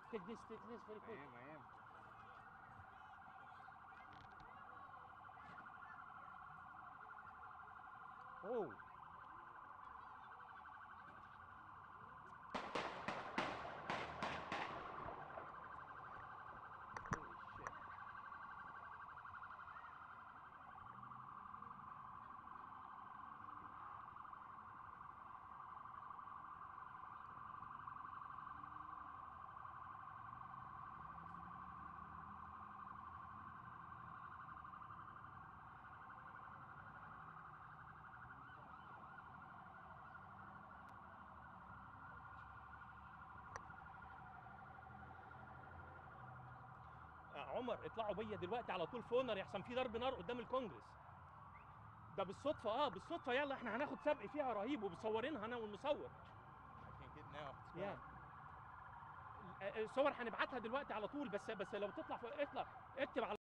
Take this, take this very I quick. am, I am. Oh. Holy shit. آه، عمر اطلعوا بيا دلوقتي على طول فونر يحسن في ضرب نار قدام الكونجرس ده بالصدفه اه بالصدفه يلا احنا هناخد سبق فيها رهيب ومصورينها انا والمصور I can't get now. It's يا gone. الصور هنبعتها دلوقتي على طول بس بس لو تطلع ف- اطلع اكتب على